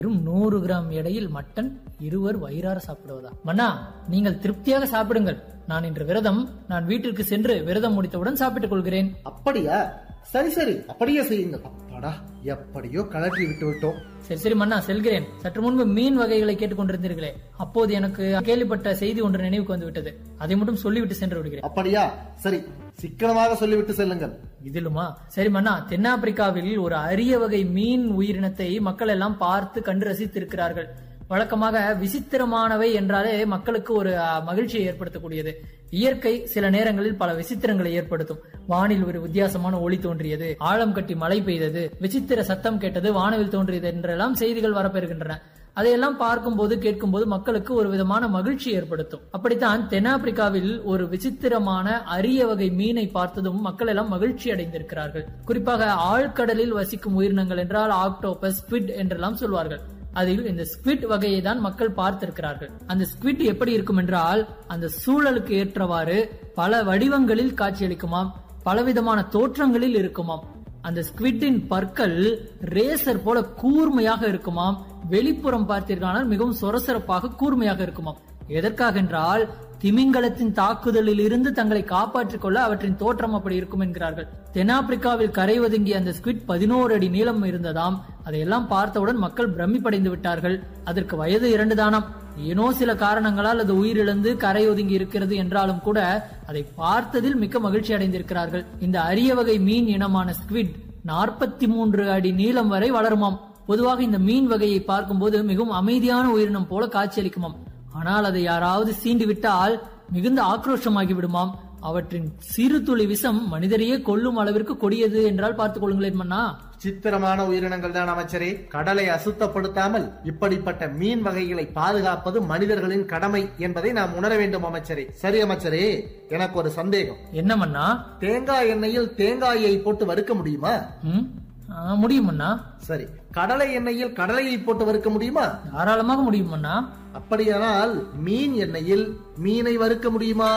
வெறும் நூறு கிராம் எடையில் மட்டன் இருவர் வயிறார சாப்பிடுவதா மன்னா நீங்கள் திருப்தியாக சாப்பிடுங்கள் நான் இன்று விரதம் நான் வீட்டிற்கு சென்று விரதம் முடித்தவுடன் சாப்பிட்டுக் கொள்கிறேன் அப்படியா சரி சரி அப்படியே செய்யுங்கள் அப்பாடா எப்படியோ கலற்றி விட்டு விட்டோம் சரி சரி மன்னா செல்கிறேன் சற்று முன்பு மீன் வகைகளை கேட்டுக்கொண்டிருந்தீர்களே அப்போது எனக்கு கேள்விப்பட்ட செய்தி ஒன்று நினைவுக்கு வந்து விட்டது அதை மட்டும் சொல்லிவிட்டு சென்று விடுகிறேன் அப்படியா சரி சிக்கனமாக சொல்லிவிட்டு செல்லுங்கள் இதிலுமா சரி மன்னா தென்னாப்பிரிக்காவில் ஒரு அரிய வகை மீன் உயிரினத்தை மக்கள் எல்லாம் பார்த்து கண்டு ரசித்திருக்கிறார்கள் வழக்கமாக விசித்திரமானவை என்றாலே மக்களுக்கு ஒரு அஹ், மகிழ்ச்சியை ஏற்படுத்தக்கூடியது இயற்கை சில நேரங்களில் பல விசித்திரங்களை ஏற்படுத்தும் வானில் ஒரு வித்தியாசமான ஒளி தோன்றியது ஆழம் கட்டி மழை பெய்தது விசித்திர சத்தம் கேட்டது வானவில் தோன்றியது என்றெல்லாம் செய்திகள் வரப்பெறுகின்றன அதையெல்லாம் பார்க்கும்போது கேட்கும்போது மக்களுக்கு ஒரு விதமான மகிழ்ச்சி ஏற்படுத்தும் அப்படித்தான் தென்னாப்பிரிக்காவில் ஒரு விசித்திரமான அரிய வகை மீனை பார்த்ததும் மக்கள் எல்லாம் மகிழ்ச்சி அடைந்திருக்கிறார்கள் குறிப்பாக ஆழ்கடலில் வசிக்கும் உயிரினங்கள் என்றால் ஆக்டோபஸ் ஸ்குவிட் என்றெல்லாம் சொல்வார்கள் அதில் இந்த ஸ்குவிட் வகையை தான் மக்கள் பார்த்திருக்கிறார்கள் அந்த ஸ்குவிட் எப்படி இருக்கும் என்றால் அந்த சூழலுக்கு ஏற்றவாறு பல வடிவங்களில் காட்சியளிக்குமாம் பலவிதமான தோற்றங்களில் இருக்குமாம் அந்த ஸ்குவிட்டின் பற்கள் ரேசர் போல கூர்மையாக இருக்குமாம் வெளிப்புறம் பார்த்தீர்களானால் மிகவும் சொரசொரப்பாக கூர்மையாக இருக்குமாம் எதற்காக என்றால் திமிங்கலத்தின் தாக்குதலில் இருந்து தங்களை காப்பாற்றிக் கொள்ள அவற்றின் தோற்றம் அப்படி இருக்கும் என்கிறார்கள் தென்னாப்பிரிக்காவில் கரை ஒதுங்கிய அந்த ஸ்குவிட் பதினோரு அடி நீளம் இருந்ததாம் அதையெல்லாம் பார்த்தவுடன் மக்கள் பிரமிப்படைந்து விட்டார்கள் அதற்கு வயது இரண்டு தானாம் ஏனோ சில காரணங்களால் அது உயிரிழந்து கரை ஒதுங்கி இருக்கிறது என்றாலும் கூட அதை பார்த்ததில் மிக்க மகிழ்ச்சி அடைந்திருக்கிறார்கள் இந்த அரிய வகை மீன் இனமான ஸ்குவிட் நாற்பத்தி மூன்று அடி நீளம் வரை வளருமாம் பொதுவாக இந்த மீன் வகையை பார்க்கும்போது மிகவும் அமைதியான உயிரினம் போல காட்சியளிக்குமாம் ஆனால் அதை யாராவது சீண்டி விட்டால் மிகுந்த ஆக்ரோஷமாகி விடுமாம் அவற்றின் சிறு துளி விஷம் மனிதரையே கொல்லும் அளவிற்கு கொடியது என்றால் பார்த்துக் கொள்ளுங்களேன் மன்னா சித்திரமான உயிரினங்கள் தான் அமைச்சரே கடலை அசுத்தப்படுத்தாமல் இப்படிப்பட்ட மீன் வகைகளை பாதுகாப்பது மனிதர்களின் கடமை என்பதை நாம் உணர வேண்டும் அமைச்சரே சரி அமைச்சரே எனக்கு ஒரு சந்தேகம் என்ன மன்னா தேங்காய் எண்ணெயில் தேங்காயை போட்டு வறுக்க முடியுமா ம்? ஆ, முடியும் மன்னா சரி கடலை எண்ணெயில் கடலையை போட்டு வறுக்க முடியுமா தாராளமாக முடியும் மன்னா அப்படியானால் மீன் எண்ணெயில் மீனை வறுக்க முடியுமா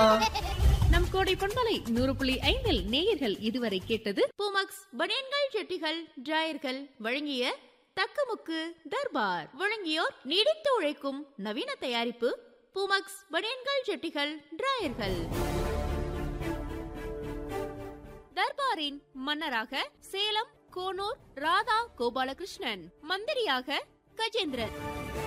நம் கோடை பொன்மலை நூறு புள்ளி ஐந்தில் நேயர்கள் இதுவரை கேட்டது பூமக்ஸ் பனியன்கள் ஜெட்டிகள் டிராயர்கள் வழங்கிய தக்கமுக்கு தர்பார் வழங்கியோர் நீடித்து உழைக்கும் நவீன தயாரிப்பு பூமக்ஸ் பனியன்கள் ஜெட்டிகள் டிராயர்கள் தர்பாரின் மன்னராக சேலம் கோனூர் ராதா கோபாலகிருஷ்ணன் மந்திரியாக கஜேந்திரன்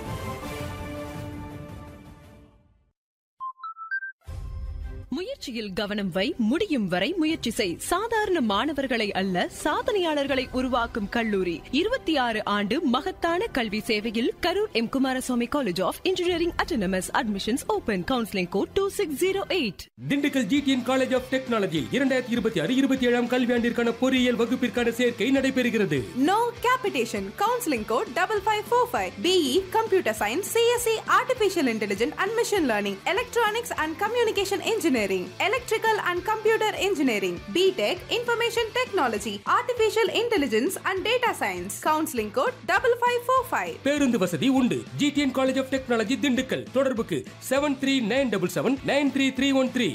முயற்சியில் கவனம் வை முடியும் வரை முயற்சி செய் சாதாரண மாணவர்களை அல்ல சாதனையாளர்களை உருவாக்கும் கல்லூரி இருபத்தி ஆறு ஆண்டு மகத்தான கல்வி சேவையில் Karur M Kumaraswamy college of engineering autonomous admissions open counselling code two six zero eight Dindigul GTN college of technology இரண்டாயிரத்தி இருபத்தி ஆறு இருபத்தி ஏழாம் கல்வியாண்டிற்கான பொறியியல் வகுப்பிற்கான சேர்க்கை நடைபெறுகிறது No capitation. Counseling code double five four five. BE Computer Science, CSE Artificial Intelligence and Machine Learning, Electronics and Communication Engineering, Electrical and Computer Engineering, BTech Information Technology, Artificial Intelligence and Data Science. Counseling code double five four five. பேருந்து வசதி உண்டு GTN college of technology Dindigul தொடர்புக்கு seven three nine double seven nine three three one three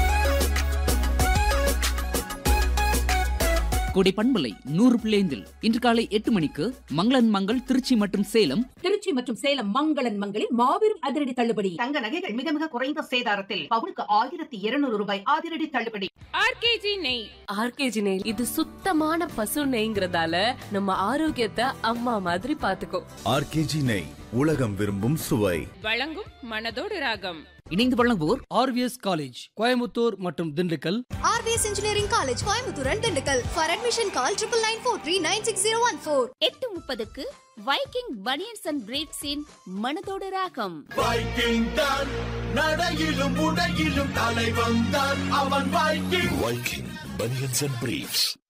Kodai பண்பலை நூறு பிள்ளைந்தில் இன்று காலை எட்டு மணிக்கு மங்களன் மங்கள் திருச்சி மற்றும் சேலம் திருச்சி மற்றும் சேலம் மங்களன் மங்களில் மாபெரும் அதிரடி தள்ளுபடி தங்க நகைகள் மிக மிக குறைந்த சேதாரத்தில் பவுனுக்கு ஆயிரத்தி இருநூறு ரூபாய் அதிரடி தள்ளுபடி ஆர்கேஜி நெய் ஆர்கேஜி நெய் இது சுத்தமான பசு நெய்ங்கிறதால நம்ம ஆரோக்கியத்தை அம்மா மாதிரி பாத்துக்கோ ஆர்கேஜி நெய் உலகம் விரும்பும் சுவை வழங்கும் மனதோடு ராகம் இணைந்து வழங்குவோர் ஆர்விஎஸ் காலேஜ் கோயம்புத்தூர் மற்றும் Dindigul RVS engineering college Coimbatore and Dindigul for admission call triple nine four three nine six zero one four எட்டு முப்பதுக்கு வைக்கிங் பனியன்ஸ் அண்ட் பிரேட்ஸின் மனதோடு ராகம் வைக்கிங் தான் நடையிலும் உடையிலும் தலைவன் தான் அவன் Viking Viking banians and briefs